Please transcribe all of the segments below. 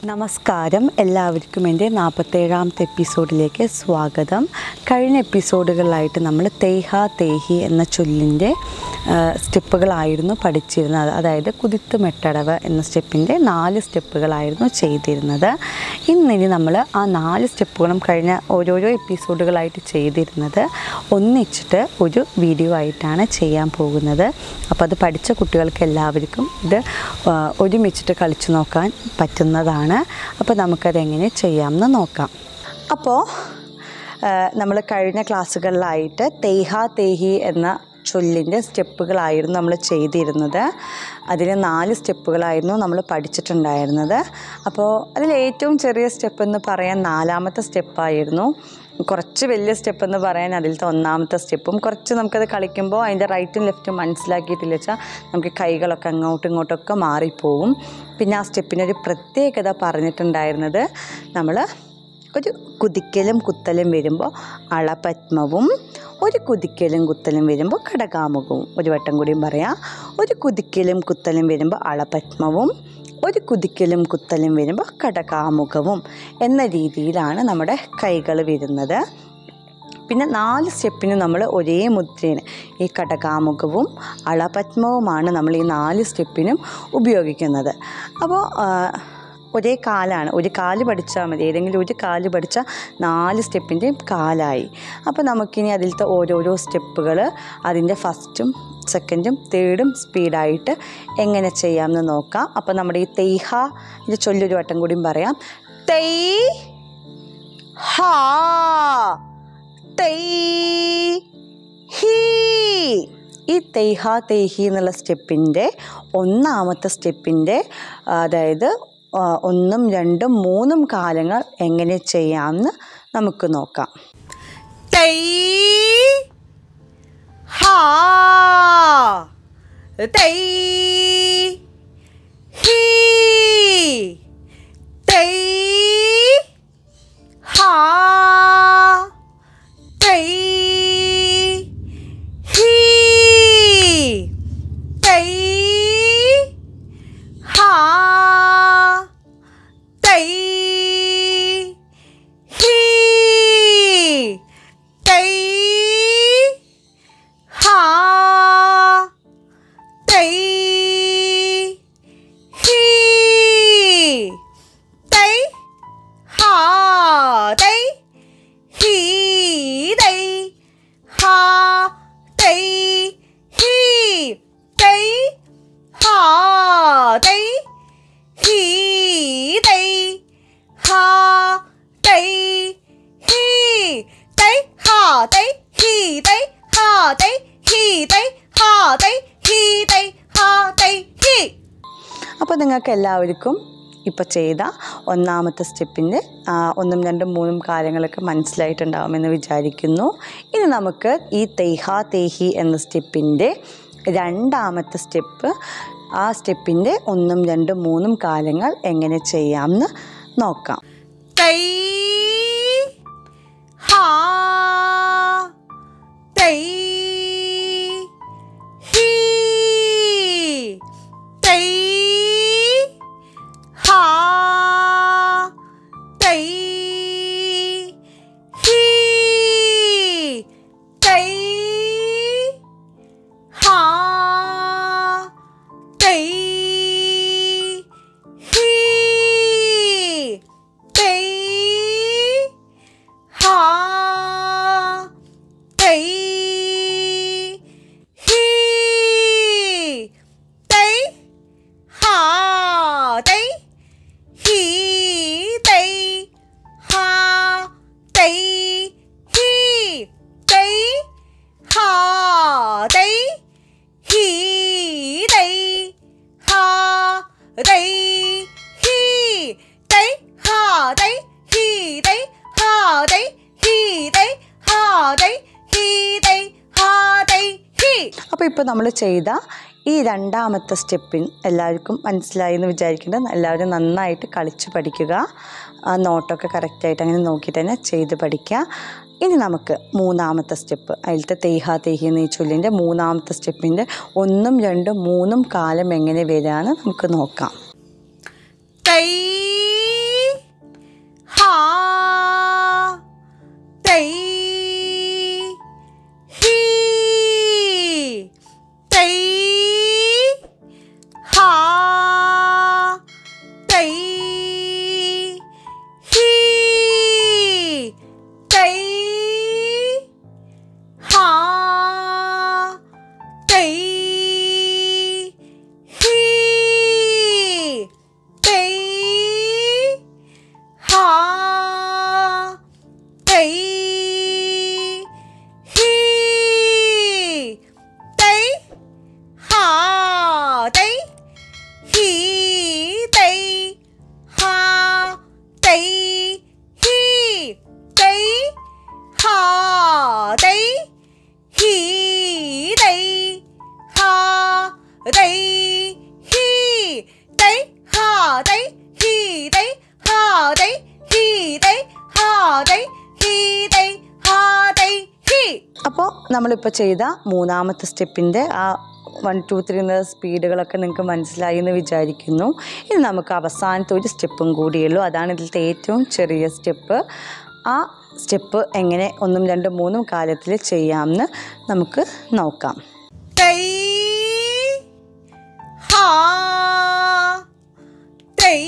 നമസ്കാരം എല്ലാവർക്കും എൻ്റെ നാൽപ്പത്തേഴാമത്തെ എപ്പിസോഡിലേക്ക് സ്വാഗതം കഴിഞ്ഞ എപ്പിസോഡുകളിലായിട്ട് നമ്മൾ തേഹ തേഹി എന്ന ചൊല്ലിൻ്റെ സ്റ്റെപ്പുകളായിരുന്നു പഠിച്ചിരുന്നത് അതായത് കുതിത്ത് മെട്ടടവ് എന്ന സ്റ്റെപ്പിൻ്റെ നാല് സ്റ്റെപ്പുകളായിരുന്നു ചെയ്തിരുന്നത് ഇന്നിനി നമ്മൾ ആ നാല് സ്റ്റെപ്പുകളും കഴിഞ്ഞ ഓരോരോ എപ്പിസോഡുകളായിട്ട് ചെയ്തിരുന്നത് ഒന്നിച്ചിട്ട് ഒരു വീഡിയോ ആയിട്ടാണ് ചെയ്യാൻ പോകുന്നത് അപ്പോൾ അത് പഠിച്ച കുട്ടികൾക്ക് എല്ലാവർക്കും ഇത് ആ, ഒരുമിച്ചിട്ട് കളിച്ചു നോക്കാൻ പറ്റുന്നതാണ് അപ്പോൾ നമുക്കതെങ്ങനെ ചെയ്യാമെന്ന് നോക്കാം അപ്പോൾ നമ്മൾ കഴിഞ്ഞ ക്ലാസ്സുകളിലായിട്ട് തേഹ തേഹി എന്ന ചൊല്ലിൻ്റെ സ്റ്റെപ്പുകളായിരുന്നു നമ്മൾ ചെയ്തിരുന്നത് അതിൽ നാല് സ്റ്റെപ്പുകളായിരുന്നു നമ്മൾ പഠിച്ചിട്ടുണ്ടായിരുന്നത് അപ്പോൾ അതിൽ ഏറ്റവും ചെറിയ സ്റ്റെപ്പ് എന്ന് പറയാൻ നാലാമത്തെ സ്റ്റെപ്പായിരുന്നു കുറച്ച് വലിയ സ്റ്റെപ്പ് എന്ന് പറയാൻ അതിലത്തെ ഒന്നാമത്തെ സ്റ്റെപ്പും കുറച്ച് നമുക്കത് കളിക്കുമ്പോൾ അതിൻ്റെ റൈറ്റും ലെഫ്റ്റും മനസ്സിലാക്കിയിട്ടില്ല വെച്ചാൽ നമുക്ക് കൈകളൊക്കെ അങ്ങോട്ടും ഇങ്ങോട്ടൊക്കെ മാറിപ്പോവും പിന്നെ ആ സ്റ്റെപ്പിനൊരു പ്രത്യേകത പറഞ്ഞിട്ടുണ്ടായിരുന്നത് നമ്മൾ ഒരു കുതിക്കലും കുത്തലും വരുമ്പോൾ അളപത്മവും ഒരു കുതിക്കലും കുത്തലും വരുമ്പോൾ കടകാമുഖവും ഒരു വട്ടം കൂടിയും പറയാം ഒരു കുതിക്കലും കുത്തലും വരുമ്പോൾ അളപത്മവും ഒരു കുതിക്കലും കുത്തലും വരുമ്പോൾ കടകാമുഖവും എന്ന രീതിയിലാണ് നമ്മുടെ കൈകൾ വരുന്നത് പിന്നെ നാല് സ്റ്റെപ്പിന് നമ്മൾ ഒരേ മുദ്രയാണ് ഈ കടകാമുഖവും അളപത്മവുമാണ് നമ്മൾ ഈ നാല് സ്റ്റെപ്പിനും ഉപയോഗിക്കുന്നത് അപ്പോൾ ആ, ഒരേ കാലാണ് ഒരു കാല് പഠിച്ചാൽ മതി ഏതെങ്കിലും ഒരു കാല് പഠിച്ചാൽ നാല് സ്റ്റെപ്പിൻ്റെയും കാലായി അപ്പോൾ നമുക്കിനി അതിലത്തെ ഓരോരോ സ്റ്റെപ്പുകൾ അതിൻ്റെ ഫസ്റ്റും സെക്കൻഡും തേർഡും സ്പീഡായിട്ട് എങ്ങനെ ചെയ്യാമെന്ന് നോക്കാം അപ്പോൾ നമ്മുടെ ഈ തെയ്ഹ ഇത് ചൊല്ലൊരു വട്ടം കൂടിയും പറയാം തെയ് ഹാ തെയ് ഹീ ഈ തെയ്ഹ തെയ്ഹി എന്നുള്ള സ്റ്റെപ്പിൻ്റെ ഒന്നാമത്തെ സ്റ്റെപ്പിൻ്റെ അതായത് ആ, ഒന്നും രണ്ടും മൂന്നും കാലങ്ങൾ എങ്ങനെ ചെയ്യാമെന്ന് നമുക്ക് നോക്കാം Tây Ha Tây Hi Tây Ha Tây Hi Tây Ha Tây Hi Tây Ha Tây Hi Tây Ha Tây Hi Tây Ha Tây Hi Tây Ha Tây Hi Tây Ha Tây Hi Tây Ha Tây Hi Tây Ha Tây Hi Tây Ha Tây Hi Tây Ha Tây Hi അപ്പോൾ നിങ്ങൾക്ക് എല്ലാവർക്കും ഇപ്പോൾ ചെയ്ത ഒന്നാമത്തെ സ്റ്റെപ്പിൻ്റെ ഒന്നും രണ്ടും മൂന്നും കാര്യങ്ങളൊക്കെ മനസ്സിലായിട്ടുണ്ടാവുമെന്ന് വിചാരിക്കുന്നു ഇനി നമുക്ക് ഈ തെയ്ഹ തേഹി എന്ന സ്റ്റെപ്പിൻ്റെ രണ്ടാമത്തെ സ്റ്റെപ്പ് ആ സ്റ്റെപ്പിൻ്റെ ഒന്നും രണ്ടും മൂന്നും കാലങ്ങൾ എങ്ങനെ ചെയ്യാമെന്ന് നോക്കാം Tây Ha Tây Hi Tây Ha Tây Hi Tây Ha Tây Hi Tây Ha Tây Hi Tây Ha Tây Hi Tây Ha Tây Hi Tây Ha Tây Hi Tây Ha Tây Hi Tây Ha Tây Hi Tây Ha Tây Hi Tây Ha Tây Hi Tây Ha Tây Hi അപ്പോൾ ഇപ്പോൾ നമ്മൾ ചെയ്ത ഈ രണ്ടാമത്തെ steppin' എല്ലാവർക്കും മനസ്സിലായി എന്ന് വിചാരിക്കേണ്ടത് എല്ലാവരും നന്നായിട്ട് കളിച്ച് പഠിക്കുക ആ നോട്ടൊക്കെ കറക്റ്റായിട്ട് അങ്ങനെ നോക്കിയിട്ട് തന്നെ ചെയ്ത് പഠിക്കുക ഇനി നമുക്ക് മൂന്നാമത്തെ സ്റ്റെപ്പ് അതിലത്തെ തെയ്ഹ തെയ്ഹി എന്ന ഈ ചൊല്ലിൻ്റെ മൂന്നാമത്തെ സ്റ്റെപ്പിൻ്റെ ഒന്നും രണ്ടും മൂന്നും കാലം എങ്ങനെ വരികയെന്ന് നമുക്ക് നോക്കാം Tây ഹാ തൈ ഹീ തൈ ഹാ തൈ ഹീ തൈ ഹാ തൈ ഹീ തൈ ഹാ തൈ ഹീ തൈ ഹാ തൈ ഹീ തൈ ഹാ തൈ ഹീ തൈ ഹാ തൈ ഹീ തൈ ഹാ തൈ ഹീ തൈ ഹാ തൈ ഹീ തൈ ഹാ തൈ ഹീ തൈ ഹാ തൈ ഹീ തൈ ഹാ തൈ ഹീ അപ്പോൾ നമ്മളിപ്പോൾ ചെയ്ത മൂന്നാമത്തെ സ്റ്റെപ്പിൻ്റെ ആ വൺ ടു ത്രീ എന്ന സ്പീഡുകളൊക്കെ നിങ്ങൾക്ക് മനസ്സിലായി എന്ന് വിചാരിക്കുന്നു ഇനി നമുക്ക് അവസാനത്തെ ഒരു സ്റ്റെപ്പും കൂടിയുള്ളൂ അതാണ് ഇതിലത്തെ ഏറ്റവും ചെറിയ സ്റ്റെപ്പ് ആ സ്റ്റെപ്പ് എങ്ങനെ ഒന്നും രണ്ടും മൂന്നും കാലത്തിൽ ചെയ്യാമെന്ന് നമുക്ക് നോക്കാം തൈ ഹാ തൈ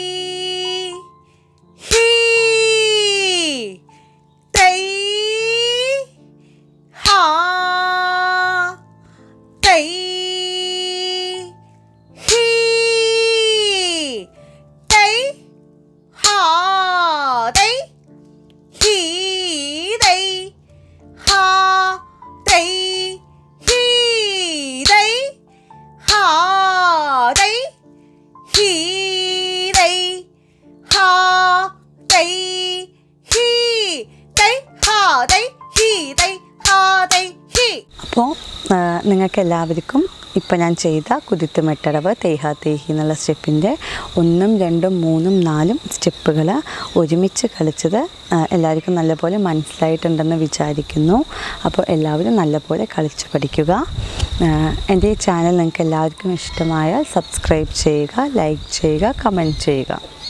ഹീ തൈ ഹാ തൈ ഹീ തൈ ഹാ തൈ ഹീ തൈ ഹാ തൈ ഹീ തൈ ഹാ തൈ ഹീ തൈ ഹാ തൈ ഹീ തൈ ഹാ തൈ ഹീ തൈ ഹാ തൈ ഹീ അപ്പോൾ നിങ്ങൾക്ക് എല്ലാവർക്കും ഇപ്പം ഞാൻ ചെയ്ത കുതിത്തുമെട്ടടവ് തേഹ തേഹി എന്നുള്ള സ്റ്റെപ്പിൻ്റെ ഒന്നും രണ്ടും മൂന്നും നാലും സ്റ്റെപ്പുകൾ ഒരുമിച്ച് കളിച്ചത് ആ, എല്ലാവർക്കും നല്ലപോലെ മനസ്സിലായിട്ടുണ്ടെന്ന് വിചാരിക്കുന്നു അപ്പോൾ എല്ലാവരും നല്ലപോലെ കളിച്ച് പഠിക്കുക ആ, എൻ്റെ ഈ ചാനൽ നിങ്ങൾക്ക് എല്ലാവർക്കും ഇഷ്ടമായാൽ സബ്സ്ക്രൈബ് ചെയ്യുക ലൈക്ക് ചെയ്യുക കമൻറ്റ് ചെയ്യുക